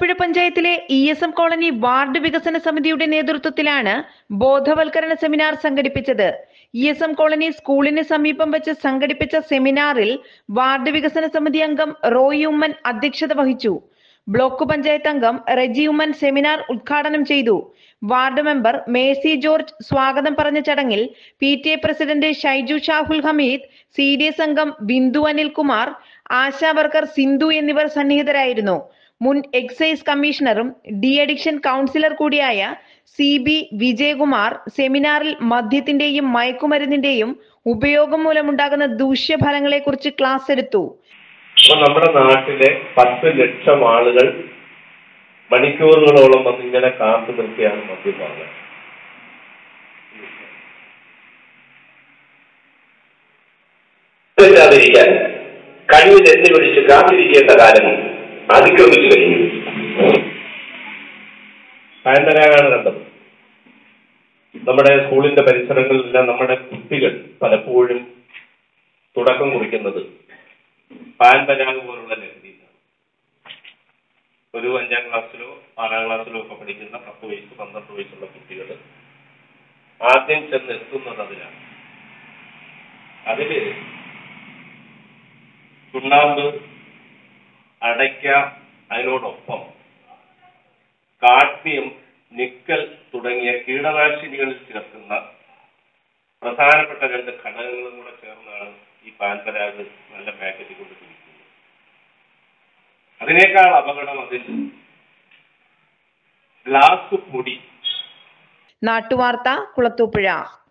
കുളത്തൂപ്പുഴ പഞ്ചായത്തിലെ E S M colony ward വികസന സമിതിയുടെ നേതൃത്വത്തിലാണ് ബോധവൽക്കരണ സെമിനാർ സംഘടിപ്പിച്ചത് ഇ എസ് എം കോളനി സ്കൂളിന് സമീപം വെച്ച് സംഘടിപ്പിച്ച സെമിനാറിൽ വാർഡ് വികസന സമിതി അംഗം റോയി ഉമ്മൻ അധ്യക്ഷത വഹിച്ചു ബ്ലോക്ക് പഞ്ചായത്ത് അംഗം റെജി ഉമ്മൻ സെമിനാർ ഉദ്ഘാടനം ചെയ്തു വാർഡ് മെമ്പർ മേസി ജോർജ് സ്വാഗതം പറഞ്ഞ ചടങ്ങിൽ P T A president Shaiju Shahul Hameed C D S അംഗം ബിന്ദു അനിൽകുമാർ ആശാ വർക്കർ സിന്ധു എന്നിവർ സന്നിഹിതരായിരുന്നു മുൻ എക്സൈസ് കമ്മീഷണറും ഡി അഡിക്ഷൻ കൗൺസിലർ കൂടിയായ സി ബി വിജയകുമാർ സെമിനാറിൽ മദ്യത്തിന്റെയും മയക്കുമരുന്നിന്റെയും ഉപയോഗം മൂലമുണ്ടാകുന്ന ദൂഷ്യഫലങ്ങളെക്കുറിച്ച് ക്ലാസ് എടുത്തു അപ്പൊ നമ്മുടെ നാട്ടിലെ പത്ത് ലക്ഷം ആളുകൾ മണിക്കൂറുകളോളം വന്ന് ഇങ്ങനെ കാത്തു നിർത്തിയാണ് മദ്യം വാങ്ങുന്നത് ാതിരിക്കാൻ കഴിവ് തെറ്റി പിടിച്ച് കാത്തിരിക്കേണ്ട കാലം അതിക്രമിച്ചു കഴിഞ്ഞു സായന്തനാണ് കണ്ടത് നമ്മുടെ സ്കൂളിന്റെ പരിസരങ്ങളിലെല്ലാം നമ്മുടെ കുട്ടികൾ പലപ്പോഴും തുടക്കം കുറിക്കുന്നത് പാൻ പരാഗ് പോലുള്ള ലഹരിയിലാണ് ഒരു അഞ്ചാം ക്ലാസ്സിലോ ആറാം ക്ലാസ്സിലോ ഒക്കെ പഠിക്കുന്ന പത്ത് വയസ്സ് പന്ത്രണ്ട് വയസ്സുള്ള കുട്ടികൾ ആദ്യം ചെന്ന് എത്തുന്നത് അതിലാണ് അതില് ചുണ്ണാമ്പ് അടയ്ക്ക അതിനോടൊപ്പം കാഡ്മിയം നിക്കൽ തുടങ്ങിയ കീടനാശിനികളിൽ ചേർക്കുന്ന പ്രധാനപ്പെട്ട രണ്ട് ഘടകങ്ങളും കൂടെ ചേർന്നാണ് ഈ പാൻപരാഗ് നല്ല പാക്കറ്റിൽ കൊണ്ട് പിടിക്കുന്നത് അതിനേക്കാൾ അപകടം അതിൽ ഗ്ലാസ് പൊടി നാട്ടുവാർത്ത കുളത്തൂപ്പുഴ